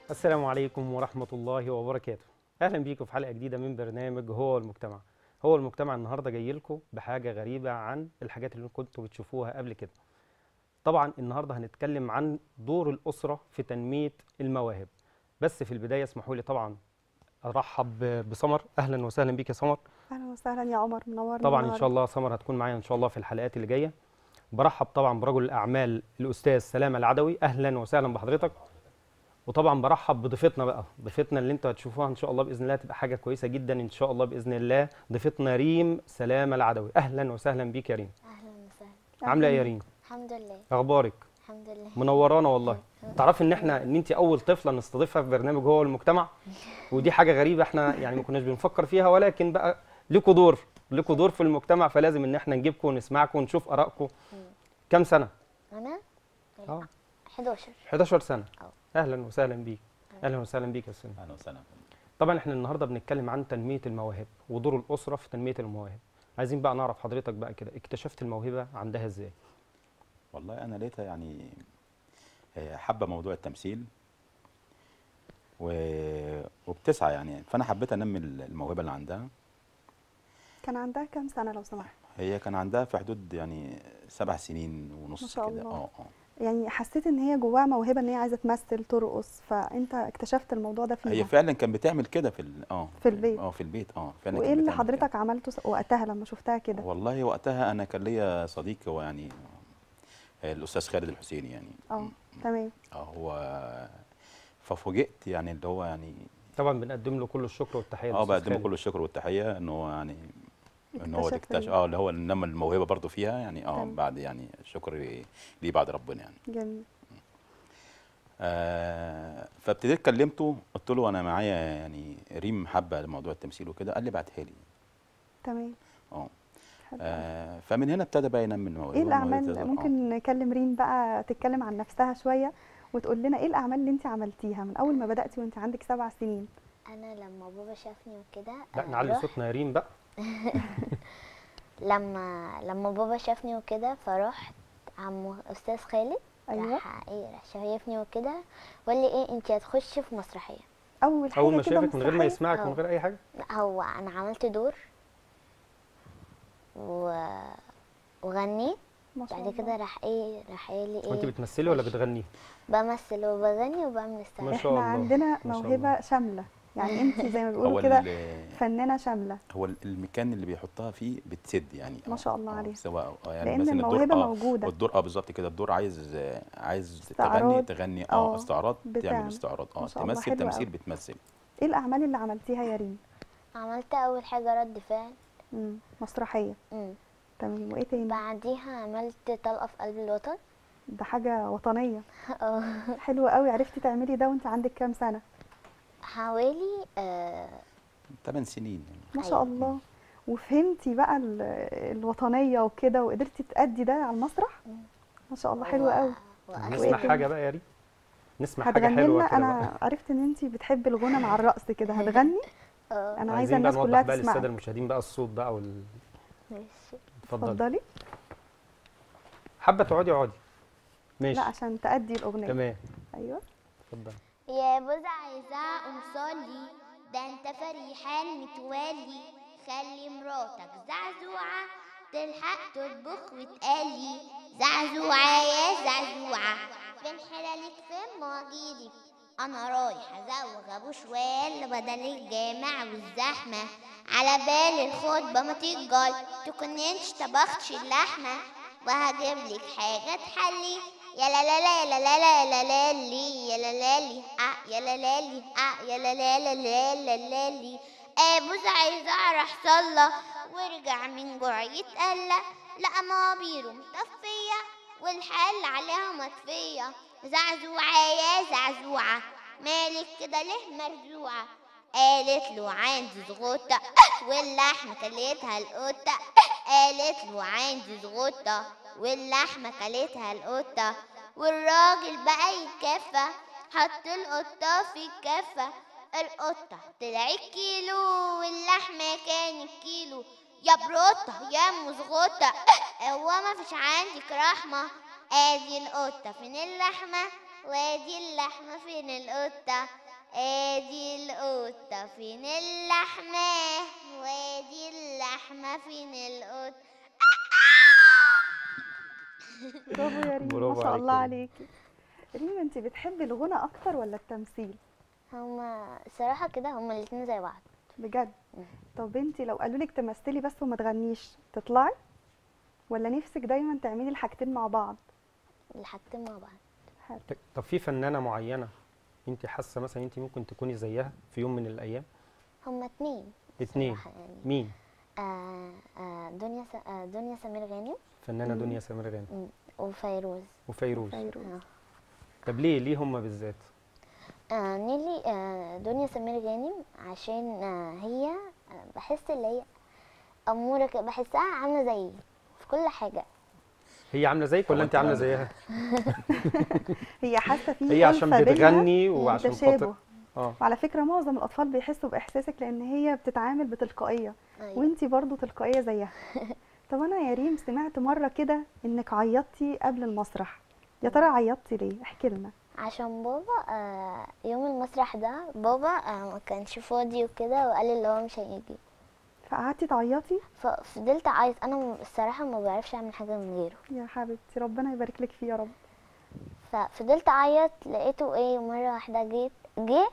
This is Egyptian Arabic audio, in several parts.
السلام عليكم ورحمة الله وبركاته أهلا بيكم في حلقة جديدة من برنامج هو المجتمع هو المجتمع النهاردة جاي لكم بحاجة غريبة عن الحاجات اللي كنتوا بتشوفوها قبل كده طبعا النهاردة هنتكلم عن دور الأسرة في تنمية المواهب بس في البداية اسمحوا لي طبعا أرحب ب- بسمر أهلا وسهلا بيك يا سمر اهلا وسهلا يا عمر منورنا طبعا ان النهاردة. شاء الله سمر هتكون معايا ان شاء الله في الحلقات اللي جايه برحب طبعا برجل الاعمال الاستاذ سلامه العدوي اهلا وسهلا بحضرتك وطبعا برحب بضيفتنا بقى ضيفتنا اللي انتوا هتشوفوها ان شاء الله باذن الله تبقى حاجه كويسه جدا ان شاء الله باذن الله ضيفتنا ريم سلامه العدوي اهلا وسهلا بيك يا ريم اهلا وسهلا عامله ايه يا ريم الحمد لله اخبارك الحمد لله منورانا والله تعرفي ان احنا ان انت اول طفله نستضيفها في برنامج هو المجتمع ودي حاجه غريبه احنا يعني ما كناش بنفكر فيها ولكن بقى لكم دور لكم دور في المجتمع فلازم ان احنا نجيبكم ونسمعكم ونشوف ارائكم كم سنه انا اه 11 11 سنه اه. اهلا وسهلا بيك اهلا وسهلا بيك يا سنة اهلا وسهلا طبعا احنا النهارده بنتكلم عن تنميه المواهب ودور الاسره في تنميه المواهب عايزين بقى نعرف حضرتك بقى كده اكتشفت الموهبه عندها ازاي والله انا لقيتها يعني هي حابه موضوع التمثيل و... وبتسعى يعني فانا حبيت انمي الموهبه اللي عندها كان عندها كام سنه لو سمحت هي كان عندها في حدود يعني سبع سنين ونص ما شاء كده الله. اه اه يعني حسيت ان هي جواها موهبه ان هي عايزه تمثل ترقص فانت اكتشفت الموضوع ده فيها هي فعلا كانت بتعمل كده في ال... اه في البيت. اه في البيت اه فعلا وايه كانت اللي بتعمل كده. حضرتك عملته س- وقتها لما شفتها كده والله وقتها انا كان ليا صديق هو يعني آه، الاستاذ خالد الحسيني يعني اه تمام اه هو ففوجئت يعني اللي هو يعني طبعا بنقدم له كل الشكر والتحيه اه للأستاذ بقدم له خالد. كل الشكر والتحيه ان هو يعني ان هو اكتشف تكتشف ال- اه اللي هو نمى الموهبه برضه فيها يعني اه تمام. بعد يعني الشكر ليه بعد ربنا يعني جميل آه فابتديت كلمته قلت له انا معايا يعني ريم حابه موضوع التمثيل وكده قال لي بعتها لي تمام اه حلو أوي. آه، فمن هنا ابتدى بقى ينمي الموهبه ايه والموهبة الاعمال تظهر. آه. ممكن نكلم ريم بقى تتكلم عن نفسها شويه وتقول لنا ايه الاعمال اللي انت عملتيها من اول ما بداتي وانت عندك سبع سنين انا لما بابا شافني وكده لا آه، نعلي رحت- صوتنا يا ريم بقى لما لما بابا شافني وكده فرحت عم استاذ خالد ايوه راح ايه راح شايفني وكده وقال لي ايه انت هتخشي في مسرحيه اول حاجه اول ما كده شافك من غير ما مسرحية. يسمعك من اه. غير اي حاجه لا، هو انا عملت دور و... وغنيت ما شاء بعد الله كده راح ايه راح قايل لي وانت ايه بتمثلي ولا خش. بتغني بمثل وبغني وبعمل ما استعراض شاء احنا الله. عندنا ما شاء موهبه شامله يعني انت زي ما هو بيقولوا كده ال- فنانه شامله هو المكان اللي بيحطها فيه بتسد يعني ما آه، شاء الله آه، عليها. سواء آه، يعني لأن مثلا الدور الموهبة آه موجودة. الدور اه بالظبط كده الدور عايز آه، عايز تغني استعراض. تغني آه، اه استعراض بتعمل. تعمل استعراض ما اه شاء الله، تمثل حلو تمثيل أوي. بتمثل ايه الاعمال اللي عملتيها يا ريم عملت اول حاجه رد فعل مم. مسرحيه مم. تمام وايه تاني بعديها عملت طلقه في قلب الوطن ده حاجه وطنيه اه حلوه قوي عرفتي تعملي ده وانت عندك كام سنه حوالي آه 8 سنين يعني ما شاء أيوة. الله وفهمتي بقى ال- الوطنيه وكده وقدرتي تأدي ده على المسرح ما شاء الله حلوه قوي نسمع تاني؟ حاجه بقى يا ريم نسمع حاجه هتغني حلوه لنا كده بقى انا عرفت ان انت بتحبي الغنى مع الرقص كده هتغني اه انا عايزه عايزين بقى الناس نوضح كلها بقى للساده تسمعك المشاهدين بقى الصوت بقى وال... ماشي اتفضلي اتفضلي حابه تقعدي اقعدي ماشي لا عشان تأدي الاغنيه تمام ايوه اتفضلي يا بوز عايزة قوم صلي ده انت فريحان متولي خلي مراتك زعزوعة تلحق تطبخ وتقلي زعزوعة يا زعزوعة فين حلالك فين مواجيرك انا رايح ازوغ ابو شوال بدل الجامع والزحمة على بالي الخطبة ما تجال تكونينش طبختش اللحمة وهجيب لك حاجة تحلي يا لا لا لا لا لا لا لا لي يا لا لا لي اه يا لا لا لي اه يا لا لا لا لا لا لا لي ابوز عايز راح صلى ورجع من جوع يتقلى لقى موابيره مطفية والحل عليها مطفية زعزوعة يا زعزوعة مالك كده ليه مرزوعة قالت له عندي زغوطة واللحمة كلتها القطة قالت له عندي زغوطة واللحمة كلتها القطة والراجل بقى يتكفى حط القطة في الكفة القطة طلعت كيلو واللحمة كانت كيلو يا بروطة يا مزغوطة هو ما فيش عندك رحمة ادي القطة فين اللحمة وادي اللحمة فين القطة ادي القطة فين اللحمة وادي اللحمة فين القطة برافو يا ريم ما برافو شاء الله عليكي. عليكي ريم انت بتحبي الغنى اكتر ولا التمثيل هما الصراحة كده هما الاتنين زي بعض بجد مم. طب انت لو قالوا لك تمثلي بس وما تغنيش تطلعي ولا نفسك دايما تعملي الحاجتين مع بعض الحاجتين مع بعض حلو. طب في فنانه معينه انت حاسه مثلا انت ممكن تكوني زيها في يوم من الايام هما اتنين اتنين صراحة يعني مين آه آه دنيا س... آه دنيا سمير غانم فنانه مم. دنيا سمير غانم مم، وفيروز وفيروز فيروز آه. طب ليه ليه هم بالذات آه نيلي آه دنيا سمير غانم عشان آه هي آه بحس اللي هي أمورة كده بحسها عاملة زيي في كل حاجة هي عامله زيك ولا هو انت أنت عامله عاملة زيها هي حاسه في هي عشان ألفة بينها بتغني وعشان خاطر تشابه اه وعلى فكره معظم الاطفال بيحسوا باحساسك لان هي بتتعامل بتلقائيه أيوة. وانتي برضو تلقائيه زيها طب انا يا ريم سمعت مره كده انك عيطتي قبل المسرح يا ترى عيطتي ليه احكي لنا عشان بابا آه يوم المسرح ده بابا آه ما كانش فاضي وكده وقال اللي هو مش هيجي فقعدتي تعيطي ففضلت اعيط انا م- الصراحه ما بعرفش اعمل حاجه من غيره يا حبيبتي ربنا يبارك لك فيه يا رب ففضلت اعيط لقيته ايه مره واحده جيت جه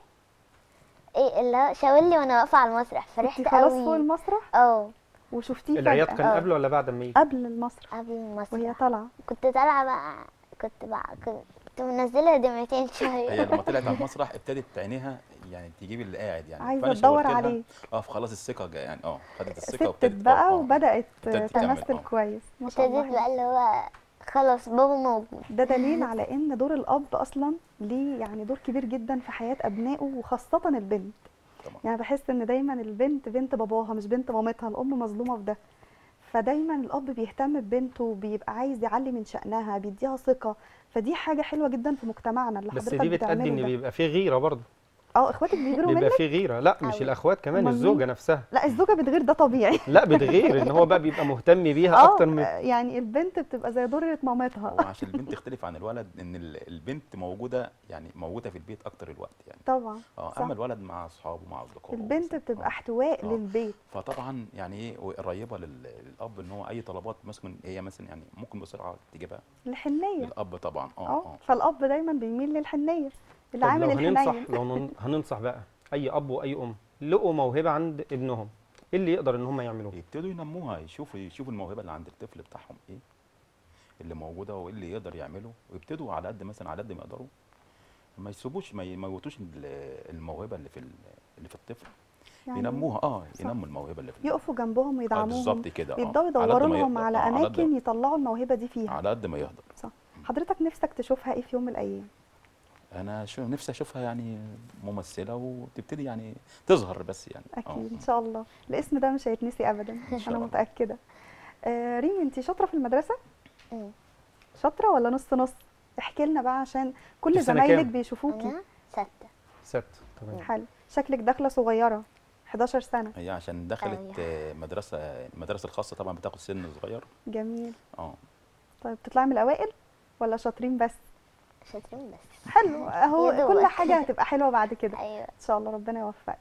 ايه اللي هو شاور لي وانا واقفه على المسرح فرحت انتي خلاص فوق قوي المسرح اه وشفتيه العياط فجأة كان آه. قبل ولا بعد ما يجي قبل المسرح قبل وهي المسرح طالعه كنت طالعه بقى كنت بقى كنت منزله دمعتين هي شويه لما طلعت على المسرح ابتدت عينيها يعني تجيب اللي قاعد يعني عايزه فأنا تدور شاورت لها، عليه اه فخلاص الثقه جا- يعني اه خدت الثقه ستت وابتدت بقى آه. وبدات ابتدت تكمل، تمثل آه. كويس ما شاء الله ابتديت حلو. بقى اللي هو خلاص بابا موجود ده دليل على ان دور الاب اصلا ليه يعني دور كبير جدا في حياه ابنائه وخاصه البنت طبعا يعني بحس ان دايما البنت بنت باباها مش بنت مامتها الام مظلومه في ده فدايما الاب بيهتم ببنته بيبقى عايز يعلي من شأنها بيديها ثقه فدي حاجه حلوه جدا في مجتمعنا اللي بس حضرتك دي بتأدي بتعمله ان ده بيبقى في غيره برضه اه اخواتك بيغيروا بيبقى منك في غيره لا مش أوي. الاخوات كمان أمال الزوجه مين؟ نفسها لا الزوجه بتغير ده طبيعي لا بتغير ان هو بقى بيبقى مهتم بيها اه اكتر من يعني البنت بتبقى زي ضرة هو مامتها عشان البنت تختلف عن الولد ان ال- البنت موجوده يعني موجوده في البيت اكتر الوقت يعني طبعا اه صح. اما الولد مع اصحابه مع اصدقائه البنت بس. بتبقى آه. احتواء آه. للبيت فطبعا يعني ايه قريبه لل- للاب ان هو اي طلبات مثلا هي مثلا يعني ممكن بسرعه تجيبها الحنيه للاب طبعا اه اه اه فالاب دايما بيميل للحنيه اللي طب عامل لو هننصح الحنين لو نن- هننصح بقى اي اب واي ام لقوا موهبه عند ابنهم ايه اللي يقدر ان هم يعملوه يبتدوا ينموها يشوفوا يشوفوا الموهبه اللي عند الطفل بتاعهم ايه اللي موجوده وايه اللي يقدر يعمله ويبتدوا على قد مثلا على قد ما يقدروا ما يسيبوش ما يموتوش ال- الموهبه اللي في ال- اللي في الطفل يعني ينموها اه صح. ينموا الموهبه اللي في يقفوا جنبهم آه ويدعموهم بالظبط كده آه. يبداوا على قد يدوروا ما لهم يقدر. على آه، على قد- اماكن يطلعوا الموهبه دي فيها على قد ما يقدر صح حضرتك نفسك تشوفها ايه في يوم من الايام انا شو نفسي اشوفها يعني ممثله وتبتدي يعني تظهر بس يعني آه. اكيد ان شاء الله الاسم ده مش هيتنسي ابدا شاء انا الله. متاكده آه ريم انت شاطره في المدرسه مم. شاطره شاطره ولا نص نص احكي لنا بقى عشان كل في سنة زمايلك كام؟ بيشوفوكي انا سته ست تمام حلو شكلك داخله صغيره 11 سنه هي عشان دخلت أيوة. آه، مدرسه المدرسه الخاصه طبعا بتاخد سن صغير جميل اه طيب تطلعي من الاوائل ولا شاطرين بس شاطرين بس حلو اهو يا كل دوبك. حاجه هتبقى حلوه بعد كده ايوه ان شاء الله ربنا يوفقك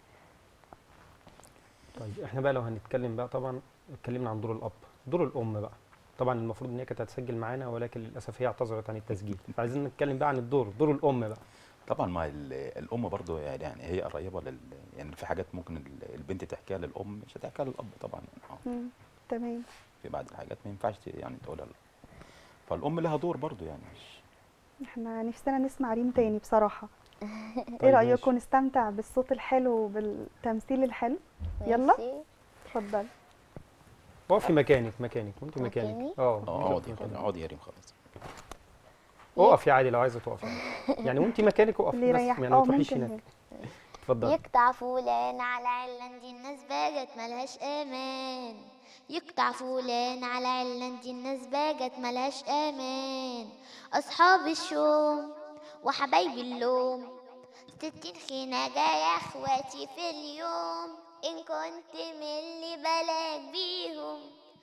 طيب احنا بقى لو هنتكلم بقى طبعا اتكلمنا عن دور الاب دور الام بقى طبعا المفروض ان هي كانت هتسجل معانا ولكن للاسف هي اعتذرت عن التسجيل فعايزين نتكلم بقى عن الدور دور الام بقى طبعا ما ال- الام برضو يعني هي قريبه لل يعني في حاجات ممكن ال- البنت تحكيها للام مش هتحكيها للاب طبعا يعني اه مم. تمام في بعض الحاجات ما ينفعش ت- يعني تقولها للأب. فالام لها دور برضو يعني مش احنا نفسنا نسمع ريم تاني بصراحه ايه طيب رايكم ماشي. نستمتع بالصوت الحلو وبالتمثيل الحلو يلا ماشي. اتفضل اقفي مكانك مكانك وانت مكانك مكاني؟ اه اه انت اقعدي اقفي مكانك. اقعدي يا ريم خلاص اقفي عادي لو عايزه تقفي يعني وانت مكانك اقفي اللي بس يريح يعني اه ما تروحيش ممكن هناك اتفضلي يقطع فلان على علان دي الناس بقت ملهاش امان يقطع فلان على علان دي الناس بقت ملهاش امان اصحاب الشوم وحبايبي اللوم ستين خناقة يا اخواتي في اليوم ان كنت من اللي بلاك بيهم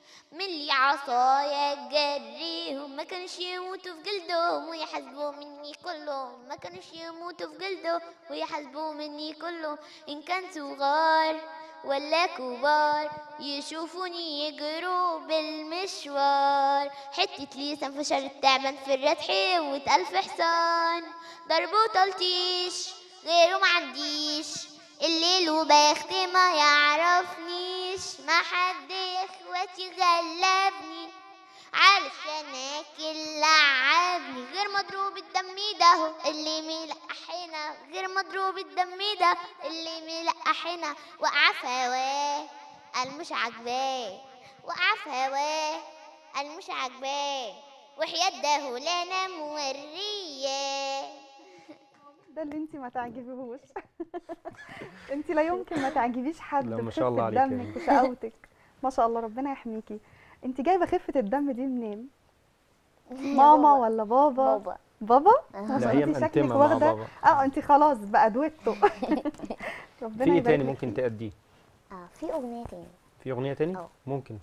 من لي عصايا جريهم ما كانش يموتوا في جلدهم ويحاسبوا مني كلهم ما كانش يموتوا في جلدهم ويحاسبوا مني كلهم إن كان صغار ولا كبار يشوفوني يجروا بالمشوار حتة لسان في شر التعبان في الردح وألف حصان ضرب وتلطيش غيره معنديش الليل وبختي ما يعرفنيش ما حد يا اخواتي غلبني علشان اكل لعبني غير مضروب الدم ده اللي ملقحنا غير مضروب الدم ده اللي ملقحنا وقع في هواه قال مش عاجباه وقع في هواه قال مش عاجباه وحياة ده لنا موريه ده اللي انت ما تعجبيهوش انت لا يمكن ما تعجبيش حد لا، ما شاء الله بخفة عليك دمك وشقاوتك ما شاء الله ربنا يحميكي انت جايبه خفه الدم دي منين ماما ولا بابا بابا بابا آه. ما لا شاء هي الله انت شكلك مقنتمة مع واخده بابا اه انت خلاص بقى دويتو ربنا في ايه يبارك تاني لك ممكن فيه. تأديه اه في اغنيه تاني في اغنيه تاني اه. ممكن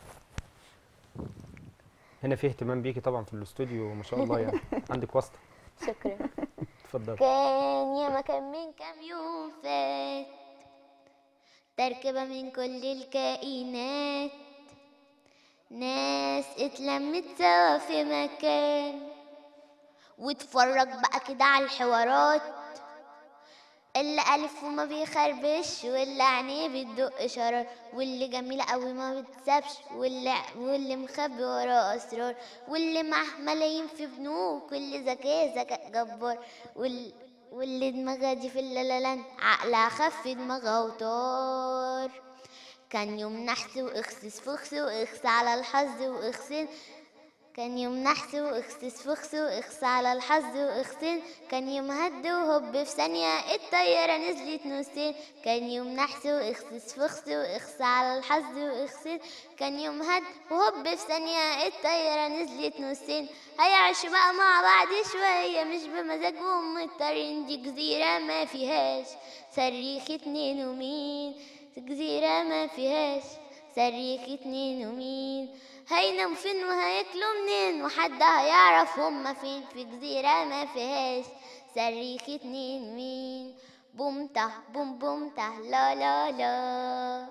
هنا في اهتمام بيكي طبعا في الاستوديو ما شاء الله يعني عندك واسطه شكرا اتفضل كان يا ما كان من كام يوم فات تركبة من كل الكائنات ناس اتلمت سوا في مكان واتفرج بقى كده على الحوارات اللي ألف وما بيخربش واللي عينيه بتدق شرار واللي جميلة قوي ما بتسابش واللي واللي مخبي وراه أسرار واللي معاه ملايين في بنوك واللي ذكاء ذكاء جبار وال... واللي دماغها دي في اللالان عقلها خف دماغها وطار كان يوم نحس واخسس فخس واخس على الحظ واخسن كان يوم نحس واخسس فخس واخس على الحظ واخسن كان يوم هد وهوب في ثانية الطيارة نزلت نصين كان يوم نحس واخسس فخس واخس على الحظ واخسن كان يوم هد وهوب في ثانية الطيارة نزلت نصين هيعيشوا بقى مع بعض شوية مش بمزاجهم مضطرين دي جزيرة ما فيهاش صريخ اتنين ومين جزيرة ما فيهاش صريخ اتنين ومين هيناموا فين وهياكلوا منين وحد هيعرف هما فين في جزيرة ما فيهاش صريخ اتنين مين بومته بوم بومته لا لا لا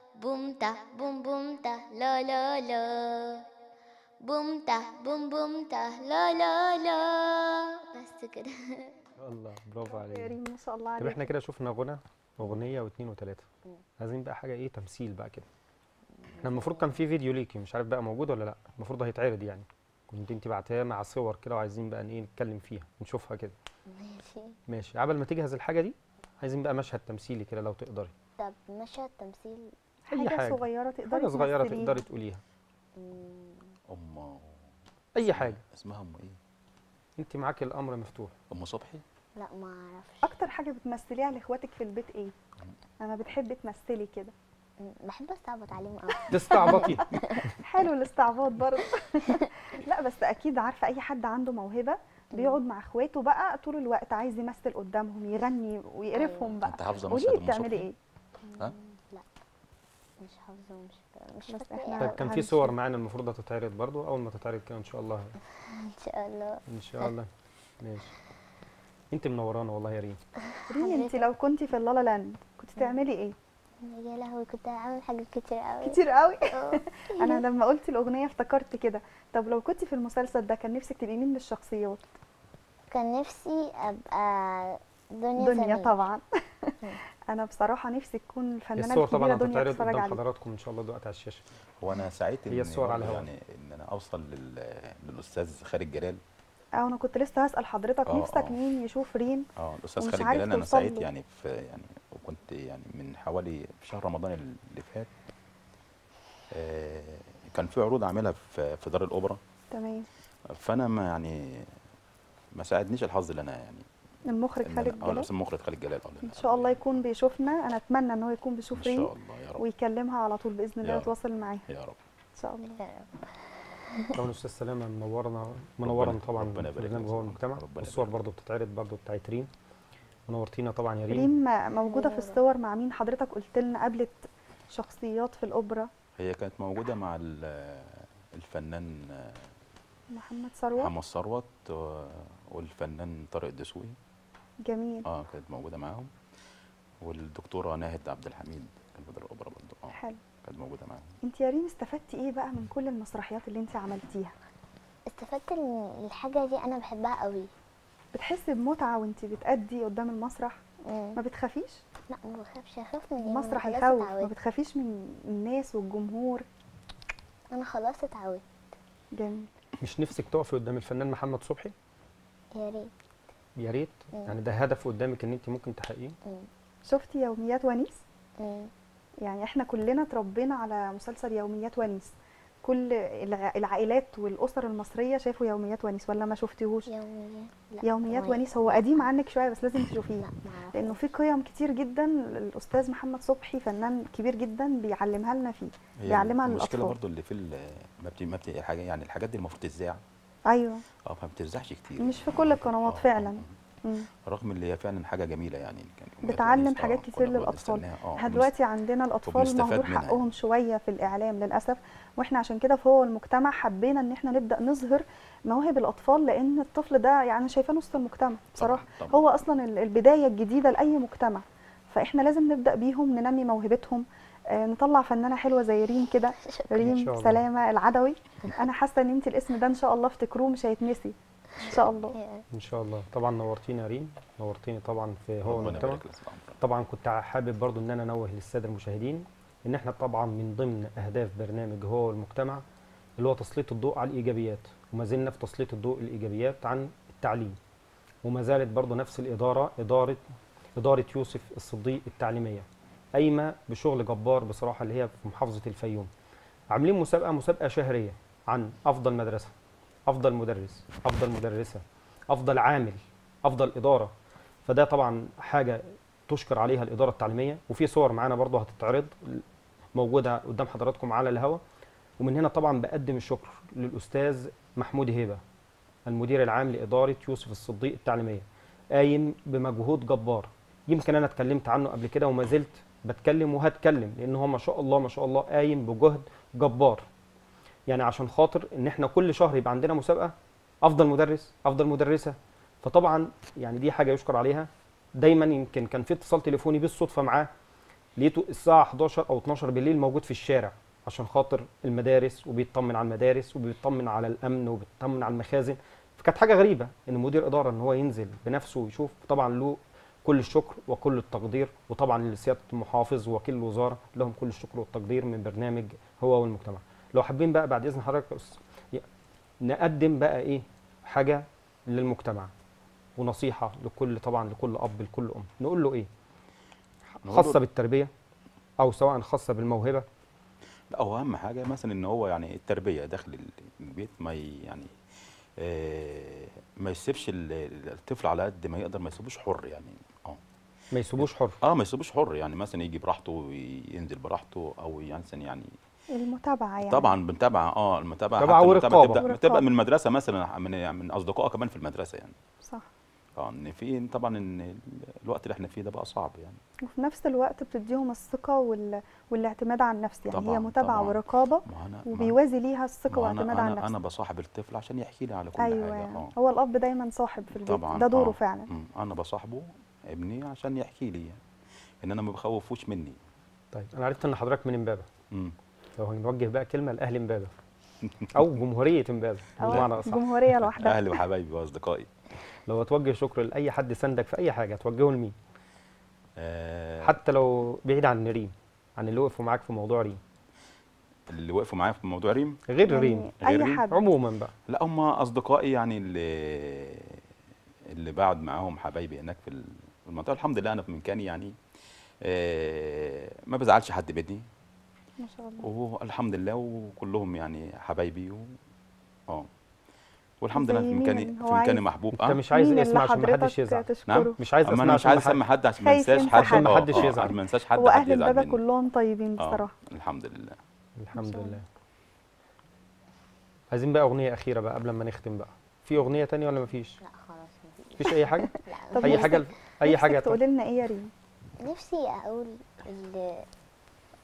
بومته بوم بومته لا لا لا بومته بوم بومته لا لا لا بس كده الله برافو يا عليك ريم ما شاء الله طب عليك احنا كده شفنا غنى اغنيه واثنين وثلاثه عايزين بقى حاجه ايه تمثيل بقى كده احنا المفروض كان في فيديو ليكي مش عارف بقى موجود ولا لا المفروض هيتعرض يعني كنت انت بعتها مع صور كده وعايزين بقى ايه نتكلم فيها نشوفها كده ماشي ماشي عبل ما تجهز الحاجه دي عايزين بقى مشهد تمثيلي كده لو تقدري طب مشهد تمثيل أي حاجه حاجة. صغيره تقدري حاجه صغيره تمثليها. تقدري تقوليها مم، ام اي حاجه اسمها ام ايه انت معاكي الامر مفتوح ام صبحي لا ما اعرفش اكتر حاجه بتمثليها لاخواتك في البيت ايه انا بتحبي تمثلي كده مم، بحب استعبط عليهم قوي تستعبطي حلو الاستعباط برضه لا بس اكيد عارفه اي حد عنده موهبه بيقعد مع اخواته بقى طول الوقت عايز يمثل قدامهم يغني ويقرفهم بقى انت حافظه قولي مشهد لي ام بتعملي صبحي ايه ها لا مش حافظه ومش مش بس فاكره إحنا- طيب كان في هنشوف. صور معانا المفروض هتتعرض برضو اول ما تتعرض كده ان شاء الله ان شاء الله ان شاء الله ماشي انت منورانا والله يا ريم ريم انت حضرتك. لو كنتي في اللالا لاند كنت تعملي ايه يا لهوي كنت هعمل حاجات كتير قوي كتير قوي اه. انا لما قلت الاغنيه افتكرت كده طب لو كنتي في المسلسل ده كان نفسك تبقي مين من الشخصيات كان نفسي ابقى دنيا دنيا سمير. طبعا انا بصراحه نفسي تكون الفنانه الصور الكبيره طبعا دنيا هتتعرض تتفرج قدام عليها حضراتكم ان شاء الله دلوقتي على الشاشه هو انا سعيد هي إن الصور على برضه الهواء. يعني ان انا اوصل لل... للاستاذ خالد جلال اه انا كنت لسه هسال حضرتك آه، نفسك آه. مين يشوف ريم اه الاستاذ ومش خالد عارف جلال انا توصل سعيد له. يعني في يعني وكنت يعني من حوالي في شهر رمضان اللي فات آه كان في عروض عاملها في في دار الاوبرا تمام فانا ما يعني ما ساعدنيش الحظ اللي انا يعني المخرج إن خالد أنا- اه جلال الاستاذ المخرج خالد جلال اه ان شاء الله يكون بيشوفنا انا اتمنى ان هو يكون ان بيشوف شاء ريم الله يا رب ويكلمها على طول باذن الله يا رب. ويتواصل معاها يا رب ان شاء الله يا رب. طبعا الاستاذ سلامه منورنا منورنا ربنا- طبعا ربنا في يبارك برنامج لك. هو المجتمع ربنا والصور يبارك برضو بتتعرض برضو بتاعت ريم منورتينا طبعا يا ريم ريم موجوده في أيوة. الصور مع مين حضرتك قلت لنا قابلت شخصيات في الاوبرا هي كانت موجوده مع ال- الفنان آه، محمد ثروت محمد ثروت آه، والفنان طارق الدسوقي جميل اه كانت موجوده معاهم والدكتوره ناهد عبد الحميد كانت بدر الاوبرا برضه اه حلو كانت موجوده معاهم انت يا ريم استفدتي ايه بقى من كل المسرحيات اللي انت عملتيها استفدت ان الحاجه دي انا بحبها قوي بتحسي بمتعه وانت بتأدي قدام المسرح مم. ما بتخافيش لا ما بخافش اخاف من إيه؟ المسرح أنا خلاص يخوف ما اتعودت. بتخافيش من الناس والجمهور انا خلاص اتعودت جميل مش نفسك تقفي قدام الفنان محمد صبحي يا ريت يا ريت مم. يعني ده هدف قدامك ان انت ممكن تحققيه مم. شفتي يوميات ونيس مم. يعني احنا كلنا اتربينا على مسلسل يوميات ونيس كل الع- العائلات والاسر المصريه شافوا يوميات ونيس ولا ما شفتيهوش يوميات لا يوميات ما- ونيس هو قديم عنك شويه بس لازم تشوفيه لا معرفش لانه في قيم كتير جدا الاستاذ محمد صبحي فنان كبير جدا بيعلمها لنا فيه هي بيعلمها المشكله للاطفال برضه اللي في ال- ما بت ما بت حاجه يعني الحاجات دي المفروض تذاع ايوه اه فما بترزعش كتير مش في كل القنوات آه، فعلا آه، مم. آه. رغم اللي هي فعلا حاجه جميله يعني كان يوميات بتعلم ونيس، آه، حاجات كتير كنا بنقعد للاطفال نستناها، اه احنا ونست- دلوقتي عندنا الاطفال وبنستفاد مهدور منها حقهم يعني. شويه في الاعلام للاسف واحنا عشان كده في هو المجتمع حبينا ان احنا نبدا نظهر مواهب الاطفال لان الطفل ده يعني شايفاه نص المجتمع بصراحه طبعاً. هو اصلا ال- البدايه الجديده لاي مجتمع فاحنا لازم نبدا بيهم ننمي موهبتهم آه، نطلع فنانه حلوه زي ريم كده شكراً. إن شاء ريم الله. سلامه العدوي انا حاسه ان انت الاسم ده ان شاء الله افتكروه مش هيتنسي ان شاء الله يا- ان شاء الله طبعا نورتيني يا ريم نورتيني طبعا في هو ربنا المجتمع يبارك لك في عمرك. طبعا كنت حابب برضو ان انا انوه للساده المشاهدين ان احنا طبعا من ضمن اهداف برنامج هو المجتمع اللي هو تسليط الضوء على الايجابيات وما زلنا في تسليط الضوء الايجابيات عن التعليم وما زالت برضو نفس الاداره اداره اداره يوسف الصديق التعليميه قايمه بشغل جبار بصراحه اللي هي في محافظه الفيوم عاملين مسابقه مسابقه شهريه عن افضل مدرسه افضل مدرس افضل مدرسه افضل عامل افضل اداره فده طبعا حاجه تشكر عليها الاداره التعليميه وفي صور معانا برضه هتتعرض موجوده قدام حضراتكم على الهواء ومن هنا طبعا بقدم الشكر للاستاذ محمود هبه المدير العام لاداره يوسف الصديق التعليميه قايم بمجهود جبار يمكن انا اتكلمت عنه قبل كده وما زلت بتكلم وهتكلم لان هو ما شاء الله ما شاء الله قايم بجهد جبار يعني عشان خاطر ان احنا كل شهر يبقى عندنا مسابقه افضل مدرس افضل مدرسه فطبعا يعني دي حاجه يشكر عليها دايما يمكن كان في اتصال تليفوني بالصدفه معاه لقيته الساعه 11 او 12 بالليل موجود في الشارع عشان خاطر المدارس وبيطمن على المدارس وبيطمن على الامن وبيطمن على المخازن فكانت حاجه غريبه ان مدير اداره ان هو ينزل بنفسه ويشوف طبعا له كل الشكر وكل التقدير وطبعا لسياده المحافظ ووكيل الوزاره لهم كل الشكر والتقدير من برنامج هو والمجتمع لو حابين بقى بعد اذن حضرتك يا أستاذ، ي- نقدم بقى ايه حاجه للمجتمع ونصيحه لكل طبعا لكل اب لكل ام نقول له ايه نقول خاصه له- بالتربيه او سواء خاصه بالموهبه لا هو اهم حاجه مثلا ان هو يعني التربيه داخل البيت ما ي- يعني آه، ما يسيبش ال- ال- الطفل على قد ما يقدر ما يسيبوش حر يعني اه ما يسيبوش حر اه ما يسيبوش حر يعني مثلا يجي براحته وينزل براحته او يعني مثلا يعني المتابعه يعني طبعا بنتابع اه المتابعه متابعة حتى المتابعة ورقابة. تبدا ورقابة. تبدا من المدرسه مثلا من من اصدقائه كمان في المدرسه يعني صح اه ان في طبعا ان الوقت اللي احنا فيه ده بقى صعب يعني وفي نفس الوقت بتديهم الثقه وال... والاعتماد على النفس يعني هي طبعاً، متابعه طبعاً. ورقابه ما انا ما- وبيوازي ليها الثقه ما انا واعتماد على انا, النفس أنا بصاحب الطفل عشان يحكي لي على كل ايوه حاجه اه هو الاب دايما صاحب في البيت طبعا ده دوره آه. فعلا مم. انا بصاحبه ابني عشان يحكي لي يعني. ان انا ما بخوفوش مني طيب انا عرفت ان حضرتك من امبابه مم. لو هنوجه بقى كلمه لاهل امبابه او جمهوريه امبابه بمعنى أو اصح جمهوريه لوحدها اهلي وحبايبي واصدقائي لو هتوجه شكر لاي حد ساندك في اي حاجه هتوجهه لمين آه حتى لو بعيد عن ريم عن اللي وقفوا معاك في موضوع ريم اللي وقفوا معايا في موضوع ريم غير ريم يعني غير اي ريم؟ حد عموما بقى لا هم اصدقائي يعني اللي اللي بقعد معاهم حبايبي هناك في المنطقه الحمد لله انا في مكاني يعني آه ما بزعلش حد مني ما شاء الله والحمد لله وكلهم يعني حبايبي و... اه والحمد لله زي في مين مكاني اللي هو في مكاني عايز- محبوب انت اه مش عايز مين اسم اللي عشان ما حدش حضرتك يزعل تشكره نعم مش عايز اما اسماء انا مش عشان عايز ما اسمي حد عشان ما خايف انساش ينسى حد حد. آه، محدش آه، يزعل. ما انساش حد هو حد اهل يزعل امبابه مني. كلهم طيبين اه بصراحه الحمد لله الحمد شاء لله الله. عايزين بقى اغنيه اخيره بقى قبل ما نختم بقى في اغنيه تانية ولا مفيش لا خلاص مفيش مفيش اي حاجه لا طب اي نفسك- حاجه اي حاجه تقولي لنا ايه يا ريم نفسي اقول ال-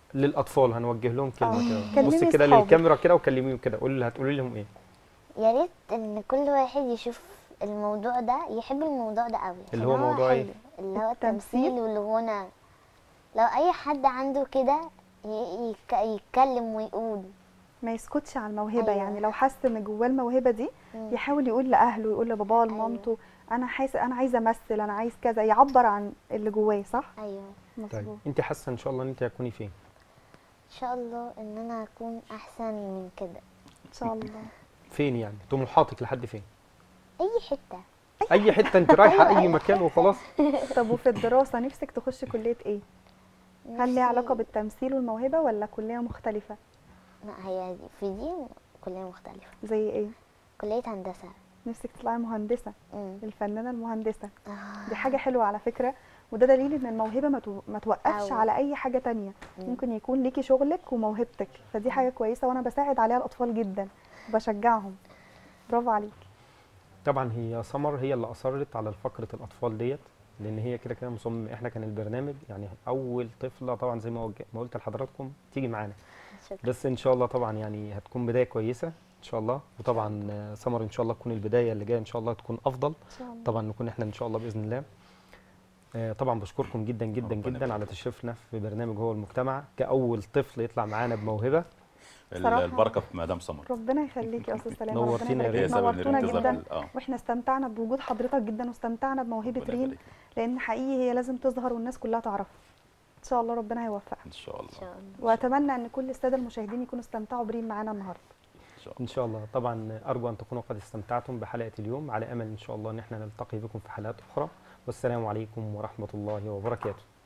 للاطفال هنوجه لهم كلمه آه. كده كلمي بصي كده أصحابك. للكاميرا كده وكلميهم كده قولي هتقولي لهم ايه يا ريت ان كل واحد يشوف الموضوع ده يحب الموضوع ده قوي اللي عشان هو موضوع إيه؟ حلو. اللي هو التمثيل؟ التمثيل والغنى لو اي حد عنده كده ي- يك- يتكلم ويقول ما يسكتش على الموهبه أيوة. يعني لو حس ان جواه الموهبه دي مم. يحاول يقول لاهله يقول لباباه لمامته انا حاسس انا عايزه امثل انا عايز كذا يعبر عن اللي جواه صح ايوه طيب مظبوط انت حاسه ان شاء الله ان انت هتكوني فين ان شاء الله ان انا اكون احسن من كده ان شاء الله فين يعني طموحاتك لحد فين اي حته اي حته انت رايحه اي مكان وخلاص طب وفي الدراسه نفسك تخشي كليه ايه هل نفسي- ليها علاقه بالتمثيل والموهبه ولا كليه مختلفه لا هي دي في دي كليه مختلفه زي ايه كليه هندسه نفسك تطلعي مهندسه مم. الفنانه المهندسه آه. دي حاجه حلوه على فكره وده دليل ان الموهبه ما تو- ما توقفش أو- على اي حاجه تانية مم. ممكن يكون ليكي شغلك وموهبتك فدي حاجه كويسه وانا بساعد عليها الاطفال جدا وبشجعهم برافو عليك طبعا هي سمر هي اللي اصرت على فقره الاطفال ديت لان هي كده كده مصمم احنا كان البرنامج يعني اول طفله طبعا زي ما وج- ما قلت لحضراتكم تيجي معانا شكرا بس ان شاء الله طبعا يعني هتكون بدايه كويسه ان شاء الله وطبعا آه، سمر ان شاء الله تكون البدايه اللي جايه ان شاء الله تكون افضل ان شاء الله طبعا نكون احنا ان شاء الله باذن الله آه، طبعا بشكركم جدا جدا ربنا جدا على يبارك. تشريفنا في برنامج هو المجتمع كاول طفل يطلع معانا بموهبه ال- صراحة. البركه في مدام سمر ربنا يخليك يا استاذ سلامه ربنا نورتينا يا يبارك ريت. فيك. هي سبب نورتونا الانتظار جدا ال- اه واحنا استمتعنا بوجود حضرتك جدا واستمتعنا بموهبه ربنا ريم يبارك. لان حقيقي هي لازم تظهر والناس كلها تعرفها ان شاء الله ربنا هيوفقها ان شاء الله ان شاء الله واتمنى ان كل الساده المشاهدين يكونوا استمتعوا بريم معانا النهارده ان شاء الله ان شاء الله طبعا ارجو ان تكونوا قد استمتعتم بحلقه اليوم على امل ان شاء الله ان احنا نلتقي بكم في حلقات اخرى والسلام عليكم ورحمه الله وبركاته